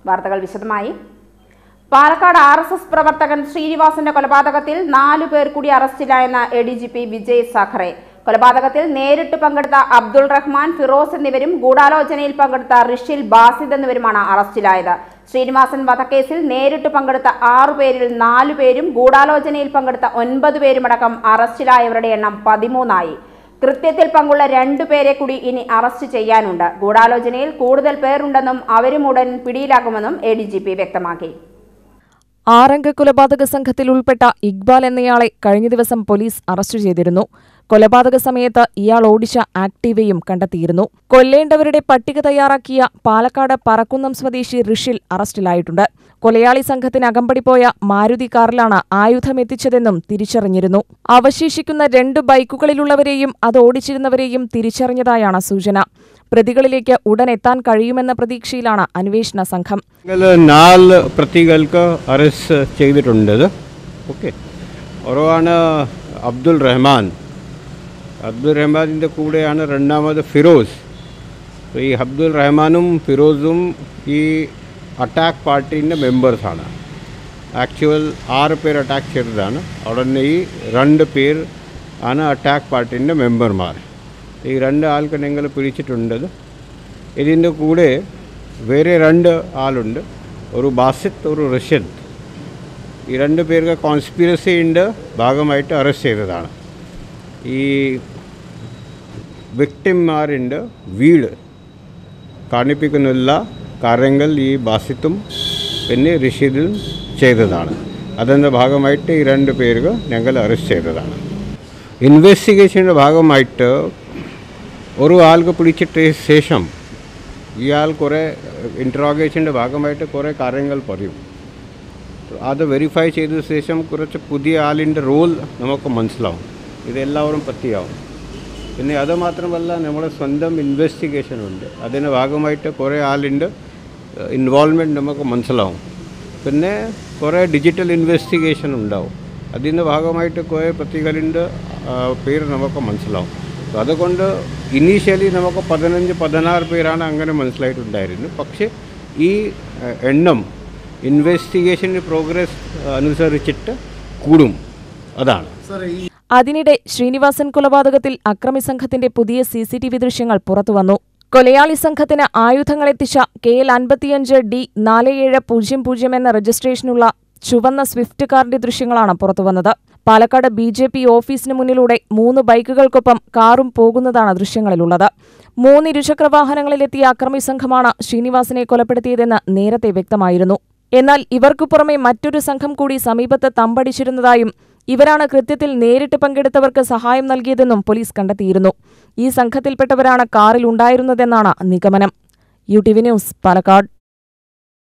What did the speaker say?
വാർത്തകൾ വിശദമായി Palakkad R S S പ്രവർത്തകൻ ശ്രീനിവാസന്റെ കൊലപാതകത്തിൽ നാലു പേർ കൂടി അറസ്റ്റിലായെന്ന A D G P Vijay Sakhare കൊലപാതകത്തിൽ നേരിട്ട് പങ്കെടുത്ത അബ്ദുൾ റഹ്മാൻ ഫിറോസ് എന്നിവരും ഗൂഢാലോചനയിൽ പങ്കെടുത്ത റിഷിൽ ബാസിദ് എന്നിവരുമാണ് അറസ്റ്റിലായത് ശ്രീനിവാസൻ വധക്കേസിൽ നേരിട്ട് പങ്കെടുത്ത ആറു പേരിൽ നാലു പേരും ഗൂഢാലോചനയിൽ പങ്കെടുത്ത ഒൻപത് പേരുമടക്കം അറസ്റ്റിലായവരുടെ എണ്ണം പതിമൂന്നായി കൃത്യത്തിൽ പങ്കുള്ള രണ്ടുപേരെ കൂടി ഇനി അറസ്റ്റ് ചെയ്യാനുണ്ട് ഗൂഢാലോചനയിൽ കൂടുതൽ പേരുണ്ടെന്നും അവരും ഉടൻ പിടിയിലാക്കുമെന്നും എ ഡി ജി പി വ്യക്തമാക്കി ആറംഗ കൊലപാതക സംഘത്തിൽ ഉൾപ്പെട്ട ഇക്ബാൽ എന്നയാളെ കഴിഞ്ഞ ദിവസം പോലീസ് അറസ്റ്റ് ചെയ്തിരുന്നു കൊലപാതക സമയത്ത് ഇയാൾ ഓടിച്ച ആക്ടീവയും കണ്ടെത്തിയിരുന്നു കൊല്ലേണ്ടവരുടെ പട്ടിക തയ്യാറാക്കിയ പാലക്കാട് പറക്കുന്നം സ്വദേശി ഋഷിൽ അറസ്റ്റിലായിട്ടുണ്ട് കൊലയാളി സംഘത്തിന് അകമ്പടി പോയ മാരുതി കാറിലാണ് ആയുധം എത്തിച്ചതെന്നും തിരിച്ചറിഞ്ഞിരുന്നു അവശേഷിക്കുന്ന രണ്ട് ബൈക്കുകളിലുള്ളവരെയും അത് ഓടിച്ചിരുന്നവരെയും തിരിച്ചറിഞ്ഞതായാണ് സൂചന പ്രതികളിലേക്ക് ഉടൻ എത്താൻ കഴിയുമെന്ന പ്രതീക്ഷയിലാണ് അന്വേഷണ സംഘം നിങ്ങൾ നാല് പ്രതികൾക്ക് അറസ്റ്റ് ചെയ്തിട്ടുണ്ട് ഓക്കെ ഒരാണ് അബ്ദുൾ റഹ്മാൻ അബ്ദുൾ റഹ്മാനിൻ്റെ കൂടെയാണ് രണ്ടാമത് ഫിറോസ് അപ്പോൾ ഈ അബ്ദുൾ റഹ്മാനും ഫിറോസും ഈ അറ്റാക്ക് പാർട്ടീൻ്റെ മെമ്പേഴ്സാണ് ആക്ച്വൽ ആറ് പേർ അറ്റാക്ക് ചെയ്തതാണ് ഉടനെ ഈ രണ്ട് പേർ ആണ് അറ്റാക്ക് പാർട്ടീൻ്റെ മെമ്പർമാർ ഈ രണ്ട് ആൾക്ക് നിങ്ങൾ പിടിച്ചിട്ടുണ്ട് ഇതിൻ്റെ കൂടെ വേറെ രണ്ട് ആളുണ്ട് ഒരു ബാസിത്ത് ഒരു റഷ്യൻ ഈ രണ്ട് പേർക്ക് കോൺസ്പിറസിൻ്റെ ഭാഗമായിട്ട് അറസ്റ്റ് ചെയ്തതാണ് ഈ വിക്ടിംമാരിൻ്റെ വീട് കാണിപ്പിക്കുന്നില്ല കാര്യങ്ങൾ ഈ ബാസിത്തും പിന്നെ ഋഷിദും ചെയ്തതാണ് അതിൻ്റെ ഭാഗമായിട്ട് ഈ രണ്ട് പേർക്ക് ഞങ്ങൾ അറസ്റ്റ് ചെയ്തതാണ് ഇൻവെസ്റ്റിഗേഷൻ്റെ ഭാഗമായിട്ട് ഒരു ആൾക്ക് പിടിച്ചിട്ട് ശേഷം ഇയാൾ കുറേ ഇൻട്രോഗേഷൻ്റെ ഭാഗമായിട്ട് കുറേ കാര്യങ്ങൾ പറയും അത് വെരിഫൈ ചെയ്ത ശേഷം കുറച്ച് പുതിയ ആളിൻ്റെ റോൾ നമുക്ക് മനസ്സിലാവും ഇതെല്ലാവരും പറ്റിയാവും പിന്നെ അത് മാത്രമല്ല നമ്മുടെ സ്വന്തം ഇൻവെസ്റ്റിഗേഷൻ ഉണ്ട് അതിൻ്റെ ഭാഗമായിട്ട് കുറേ ആളിൻ്റെ ഇൻവോൾവ്മെൻറ്റ് നമുക്ക് മനസ്സിലാവും പിന്നെ കുറേ ഡിജിറ്റൽ ഇൻവെസ്റ്റിഗേഷൻ ഉണ്ടാവും അതിൻ്റെ ഭാഗമായിട്ട് കുറേ പ്രതികളുടെ പേര് നമുക്ക് മനസ്സിലാവും അപ്പോൾ അതുകൊണ്ട് ഇനീഷ്യലി നമുക്ക് പതിനഞ്ച് പതിനാറ് പേരാണ് അങ്ങനെ മനസ്സിലായിട്ടുണ്ടായിരുന്നു പക്ഷേ ഈ ഏഹ്, എണ്ണം ഇൻവെസ്റ്റിഗേഷൻ്റെ പ്രോഗ്രസ് അനുസരിച്ചിട്ട് കൂടും അതാണ് അതിനിടെ ശ്രീനിവാസൻ കൊലപാതകത്തിൽ അക്രമി സംഘത്തിന്റെ പുതിയ സി സി ടി വി ദൃശ്യങ്ങൾ പുറത്തുവന്നു കൊലയാളി സംഘത്തിന് ആയുധങ്ങളെത്തിച്ച കെ എൽ അൻപത്തിയഞ്ച് ഡി നാല് ഏഴ് പൂജ്യം പൂജ്യം എന്ന രജിസ്ട്രേഷനുള്ള ചുവന്ന സ്വിഫ്റ്റ് കാറിന്റെ ദൃശ്യങ്ങളാണ് പുറത്തുവന്നത് പാലക്കാട് ബി ജെ പി ഓഫീസിന് മുന്നിലൂടെ മൂന്ന് ബൈക്കുകൾക്കൊപ്പം കാറും പോകുന്നതാണ് ദൃശ്യങ്ങളിലുള്ളത് മൂന്ന് ഇരുചക്രവാഹനങ്ങളിലെത്തിയ അക്രമി സംഘമാണ് ശ്രീനിവാസനെ കൊലപ്പെടുത്തിയതെന്ന് നേരത്തെ വ്യക്തമായിരുന്നു എന്നാൽ ഇവർക്കു പുറമെ മറ്റൊരു സംഘം കൂടി സമീപത്ത് തമ്പടിച്ചിരുന്നതായും ഇവരാണ് കൃത്യത്തിൽ നേരിട്ട് പങ്കെടുത്തവർക്ക് സഹായം നൽകിയതെന്നും പോലീസ് കണ്ടെത്തിയിരുന്നു ഈ സംഘത്തിൽപ്പെട്ടവരാണ് കാറിൽ ഉണ്ടായിരുന്നതെന്നാണ് നിഗമനം U T V news Palakkad